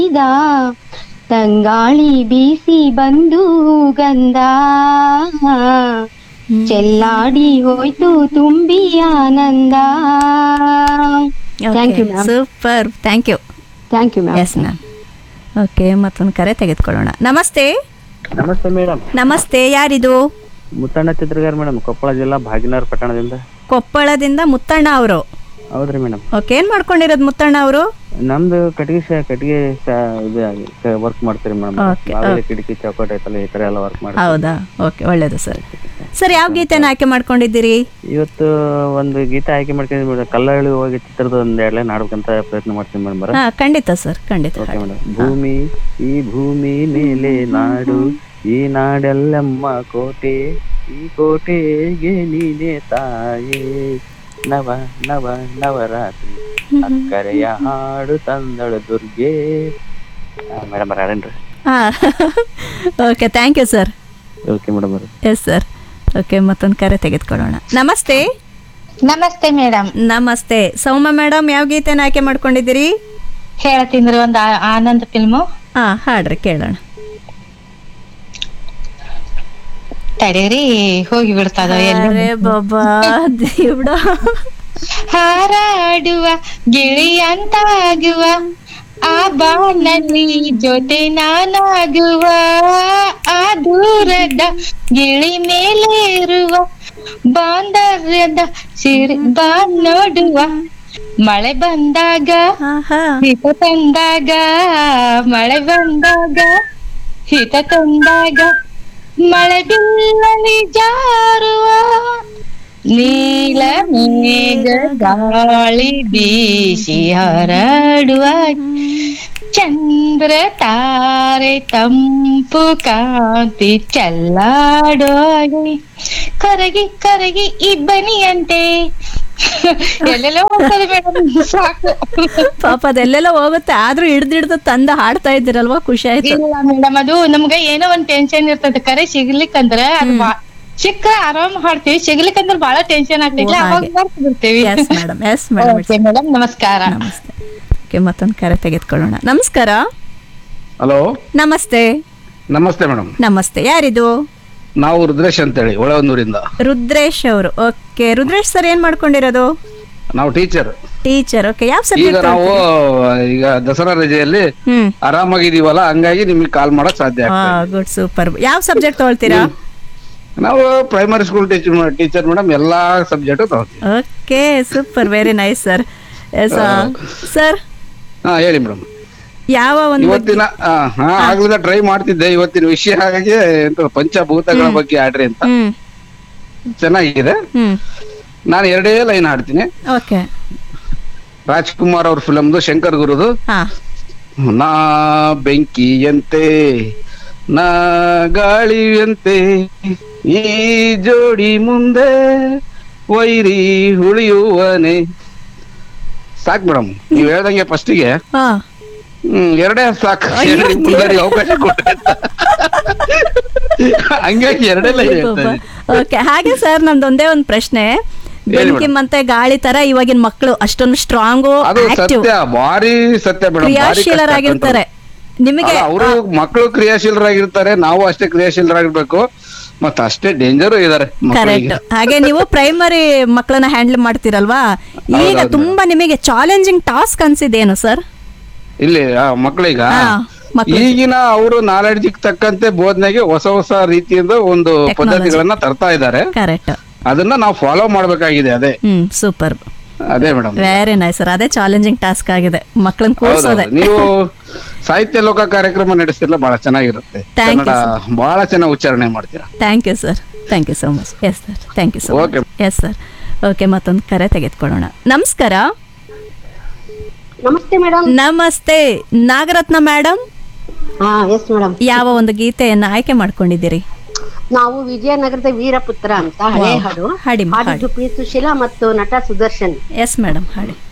ಇದ ತಂಗಾಳಿ ಬೀಸಿ ಬಂದು ಗಂಧ ಚೆಲ್ಲಾಡಿ ಹೋಯ್ತು ತುಂಬಿ ಆನಂದ thank you ma'am super thank you thank you ma'am yes ma'am okay ಮತ್ತೊಂದು ಕರೆ ತೆಗೆದುಕೊಳ್ಳೋಣ ನಮಸ್ತೆ ನಮಸ್ತೆ ಮೇಡಮ್ ನಮಸ್ತೆ ಯಾರಿದು ಮುತ್ತಣ್ಣ ಚಿತ್ರಗಾರ್ ಮೇಡಮ್ ಕೊಪ್ಪಳ ಜಿಲ್ಲಾ ಭಾಗಿನಾರ್ ಪಟ್ಟಣದಿಂದ ಕೊಪ್ಪಳದಿಂದ ಮುತ್ತಣ್ಣ ಅವರು ಹೌದ್ರಿ ಮೇಡಮ್ ಓಕೆ ಏನ್ ಮಾಡ್ಕೊಂಡಿರೋದು ಮುತ್ತಣ್ಣ ಅವರು ನಮ್ದು ಕಟ್ಟಿಗೆ ಶ- ಕಟ್ಟಿಗೆ ಶ- ಇದು ವರ್ಕ್ ಮಾಡ್ತೀರಿ ಮೇಡಮ್ Okay, ಬಾಗಿಲು ಕಿಟಕಿ ಚೌಕಟ್ ಐತಲ್ಲ ಈ ತರ ಎಲ್ಲ ವರ್ಕ್ ಮಾಡ್ತೀವಿ ಹೌದಾ ಓಕೆ ಒಳ್ಳೇದು ಸರ್ ಸರ್ ಯಾವ ಗೀತೆನ ಆಯ್ಕೆ ಮಾಡ್ಕೊಂಡಿದ್ದೀರಿ ಇವತ್ತು ಒಂದು ಗೀತೆ ಆಯ್ಕೆ ಮಾಡ್ಕೊಂಡಿದ್ವಿ ಮೇಡಮ್ ಕಲ್ಲಳ್ಳಿ ಹೋಗಿ ಚಿತ್ರದ ಒಂದ್ ಎರಡು ಲೈನ್ ಆಡ್ಬೇಕಂತ ಪ್ರಯತ್ನ ಮಾಡ್ತೀನಿ ಮೇಡಮ್ ಬರ ಹಾ ಖಂಡಿತ ಸರ್ ಖಂಡಿತ ಓಕೆ ಮೇಡಮ್ ಭೂಮಿ ಈ ಭೂಮಿ ಮೇಲೆ ನಾಡು ಈ ನಾಡೆಲ್ಲಮ್ಮ ಕೋಟೆ ಈ ಕೋಟೆಗೆ ನೀನೆ ತಾಯೇ ನವ ನವ ನವರಾತ್ರಿ ಅಕ್ಕರೆಯ ಹಾಡು ತಂದಳು ದುರ್ಗೆ ಮೇಡಮ್ ಹಾಡೇನ್ರಿ ಹಾ okay thank you sir okay madam yes sir okay ಮತ್ತೊಂದು ಕರೆ ತೆಗೆದುಕೊಳ್ಳೋಣ ನಮಸ್ತೆ ನಮಸ್ತೆ ಮೇಡಮ್ ನಮಸ್ತೆ ಸೌಮ್ಯ ಮೇಡಮ್ ಯಾವ ಗೀತೆನ ಆಯ್ಕೆ ಮಾಡ್ಕೊಂಡಿದ್ದೀರಿ ಹೇಳ್ತೀನಿ ಒಂದು ಆ- ಆನಂದ್ ಫಿಲ್ಮು ಹಾ ಹಾಡ್ರಿ ಕೇಳೋಣ ತಡೀರಿ ಹೋಗಿ ಬಿಡ್ತದ ಅರೆ ಬಾಬಾ ದೇವ್ಡ ಹಾರಾಡುವ ಗಿಳಿಯಂತಾಗುವ ಆ ಬಾನಲ್ಲಿ ಜೊತೆ ನಾನಾಗುವ ಆ ದೂರದ ಗಿಳಿ ಮೇಲೇರುವ ಬಾಂಧವ್ಯದ ಸಿರಿ ಬಾ ನೋಡುವ ಮಳೆ ಬಂದಾಗ ಆಹಾ ಹಿತ ತಂದಾಗ ಮಳೆ ಬಂದಾಗ ಹಿತ ತಂದಾಗ ಮಳೆ ಬಿಲ್ಲಲಿ ಜಾರುವ ನೀಲ ಮೇಘ ಗಾಳಿ ಬೀಸಿ ಹರಡುವ ಚಂದ್ರ ತಾರೆ ತಂಪು ಕಾಂತಿ ಚಲ್ಲಾಡುವಾಗೆ ಕರಗಿ ಕರಗಿ ಇಬ್ಬನಿಯಂತೆ ಎಲ್ಲೆಲ್ಲೋ ಹೋಗ್ತದೆ ಮೇಡಮ್ ಸಾಕು ಪಾಪ ಅದೆಲ್ಲೆಲ್ಲ ಹೋಗುತ್ತೆ ಆದ್ರೂ ಹಿಡ್ದು ಹಿಡ್ದು ತಂದ ಹಾಡ್ತಾ ಇದ್ದೀರಲ್ವಾ ಖುಷಿ ಆಯ್ತು ಇಲ್ಲ ಮೇಡಮ್ ಅದು ನಮ್ಗೆ ಏನೋ ಒಂದ್ ಟೆನ್ಷನ್ ಇರ್ತದೆ ಕರೆ ಸಿಗ್ಲಿಕ್ಕಂದ್ರ ಅದು ಬಾ- ಸಿಕ್ಕ ಆರಾಮ್ ಹಾಡ್ತೀವಿ ಸಿಗ್ಲಿಕ್ಕಂದ್ರ ಬಾಳ ಟೆನ್ಷನ್ ಆಗ್ತೈತಿ ಓ, ಅವಾಗ ಹಾಗೆ. ಬರ್ತ್ ಬಿಡ್ತೇವಿ yes madam yes madam okay madam ನಮಸ್ಕಾರ ನಮಸ್ತೆ ಓಕೆ ಮತ್ತೊಂದು ಕರೆ ತೆಗೆದುಕೊಳ್ಳೋಣ ನಮಸ್ಕಾರ ಹಲೋ ನಮಸ್ತೆ ನಮಸ್ತೆ ಮೇಡಮ್ ನಮಸ್ತೆ ಯಾರಿದು ನಾವು ರುದ್ರೇಶ್ ಅಂತೇಳಿ ಒಳವನ್ನೂರಿಂದ ರುದ್ರೇಶ್ ಅವರು ಓಕೆ ರುದ್ರೇಶ್ ಸರ್ ಏನ್ ಮಾಡ್ಕೊಂಡಿರೋದು ನಾವು ಟೀಚರ್ ಟೀಚರ್ ಓಕೆ ಯಾವ ಈಗ ಸಬ್ಜೆಕ್ಟ್ ನಾವು ಈಗ ದಸರಾ ರಜೆಯಲ್ಲಿ ಹ್ಮ್ ಆರಾಮಾಗಿದೀವಲ್ಲ ಹಂಗಾಗಿ ನಿಮ್ಗೆ ಕಾಲ್ ಮಾಡಕ್ ಸಾಧ್ಯ ಆಗ್ತದೆ ಗುಡ್ ಸೂಪರ್ ಯಾವ ಸಬ್ಜೆಕ್ಟ್ ತಗೊಳ್ತೀರಾ ನಾವು primary school teacher teacher madam ಎಲ್ಲಾ ಸಬ್ಜೆಕ್ಟ್ ತಗೋತೀವಿ okay super very nice sir yes sir ಹಾ ಹೇಳಿ ಮೇಡಮ್ ಯಾವ ಒಂದು ಇವತ್ತಿನ ಆ, ಹಾ ಆಗ್ಲಿಂದ ಟ್ರೈ ಮಾಡ್ತಿದ್ದೆ ಇವತ್ತಿನ ವಿಷಯ ಹಾಗೆ ಎಂತ ಪಂಚಭೂತಗಳ ಬಗ್ಗೆ ಆಡ್ರಿ ಅಂತ ಹ್ಮ್ ಚೆನ್ನಾಗಿದೆ ಹ್ಮ್ ನಾನು ಎರಡೇ ಲೈನ್ ಹಾಡ್ತೀನಿ ಓಕೆ ರಾಜ್ಕುಮಾರ್ ಅವ್ರ ಫಿಲಮ್ದು ಶಂಕರ್ ಗುರುದು ಹಾ ನಾ ಬೆಂಕಿಯಂತೆ ನಾ ಗಾಳಿಯಂತೆ ಈ ಜೋಡಿ ಮುಂದೆ ವೈರಿ ಉಳಿಯುವನೆ ಸಾಕ್ ಮೇಡಮ್ ನೀವ್ ಹೇಳ್ದಂಗೆ ಫಸ್ಟಿಗೆ ಹಾ ಹ್ಮ್ ಎರಡೇ ಸಾಕು ಎರಡೇ ಮುಂದರಿ ಅವಕಾಶ ಕೊಟ್ರೆ ಅಂತ. ಹಂಗಾಗಿ ಎರಡೇ ಲೈನ್ ಹೇಳ್ತಾರೆ ಓಕೆ ಹಾಗೆ ಸರ್ ನಮ್ದು ಒಂದೇ ಒಂದು ಪ್ರಶ್ನೆ ಬೆಂಕಿ ಮತ್ತೆ ಗಾಳಿ ತರ ಇವಾಗಿನ ಮಕ್ಕಳು ಅಷ್ಟೊಂದು ಸ್ಟ್ರಾಂಗು ಅದು ಆಕ್ಟಿವ್ ಸತ್ಯ ಭಾರಿ ಸತ್ಯ ಮೇಡಮ್ ಕ್ರಿಯಾಶೀಲರಾಗಿರ್ತಾರೆ ನಿಮಗೆ ಅವರು ಮಕ್ಕಳು ಕ್ರಿಯಾಶೀಲರಾಗಿರ್ತಾರೆ ನಾವು ಅಷ್ಟೇ ಕ್ರಿಯಾಶೀಲರಾಗಿರ್ಬೇಕು ಮತ್ತ ಅಷ್ಟೇ ಡೇಂಜರು ಇದಾರೆ ಮಕ್ಕಳಿಗೆ ಕರೆಕ್ಟ್ ಹಾಗೆ ನೀವು ಪ್ರೈಮರಿ ಮಕ್ಕಳನ್ನ ಹ್ಯಾಂಡಲ್ ಮಾಡ್ತಿರಲ್ವಾ ಈಗ ಹೌದೌದು. ತುಂಬಾ ನಿಮಗೆ ಚಾಲೆಂಜಿಂಗ್ ಟಾಸ್ಕ್ ಅನ್ಸಿದೇನು ಸರ್ ಇಲ್ಲಿ ಆ, ಮಕ್ಕಳಿಗ ಹಾ, ಮಕ್ಳು. ಈಗಿನ ಅವರು ನಾಲೆಡ್ಜ್ ತಕ್ಕಂತೆ ಬೋಧನೆಗೆ ಹೊಸ ಹೊಸ ರೀತಿಯಿಂದ ಒಂದು Technology. ಪದ್ಧತಿಗಳನ್ನ ತರ್ತಾ ಇದ್ದಾರೆ ಕರೆಕ್ಟ್ ಅದನ್ನ ನಾವು ಫಾಲೋ ಮಾಡ್ಬೇಕಾಗಿದೆ ಅದೇ ಹ್ಮ್ ಸೂಪರ್ ಅದೇ ಮೇಡಮ್ ವೆರಿ ನೈಸ್ ಸರ್ ಅದೇ ಚಾಲೆಂಜಿಂಗ್ ಟಾಸ್ಕ್ ಆಗಿದೆ ಮಕ್ಕಳನ್ನ ಕೂರ್ಸೋದೆ ನೀವು ಸಾಹಿತ್ಯ ಲೋಕ ಕಾರ್ಯಕ್ರಮ ನಡೆಸ್ತಿರಲ್ಲ ಬಹಳ ಚೆನ್ನಾಗಿರುತ್ತೆ Thank you, ಕನ್ನಡ ಬಹಳ ಚೆನ್ನಾಗಿ ಉಚ್ಚಾರಣೆ ಮಾಡ್ತೀರಾ thank you sir thank you so much yes sir thank you so much Okay. Yes sir okay ಮತ್ತೊಂದು ಕರೆ ತೆಗೆದುಕೊಳ್ಳೋಣ ನಮಸ್ಕಾರ ನಮಸ್ತೆ ಮೇಡಮ್ ನಮಸ್ತೆ ನಾಗರತ್ನ ಮೇಡಮ್ ಹಾ ಎಸ್ ಮೇಡಮ್ ಯಾವ ಒಂದು ಗೀತೆಯನ್ನ ಆಯ್ಕೆ ಮಾಡ್ಕೊಂಡಿದ್ದೀರಿ ನಾವು ವಿಜಯನಗರದ ವೀರಪುತ್ರ ಅಂತ ಹಳೆ Wow. ಹಾಡು ಹಾಡಿ, ಹಾಡಿದ್ದು ಪಿ ಸುಶೀಲಾ ಮತ್ತು ನಟ ಸುದರ್ಶನ್ ಎಸ್ ಮೇಡಮ್ ಹಾಡಿ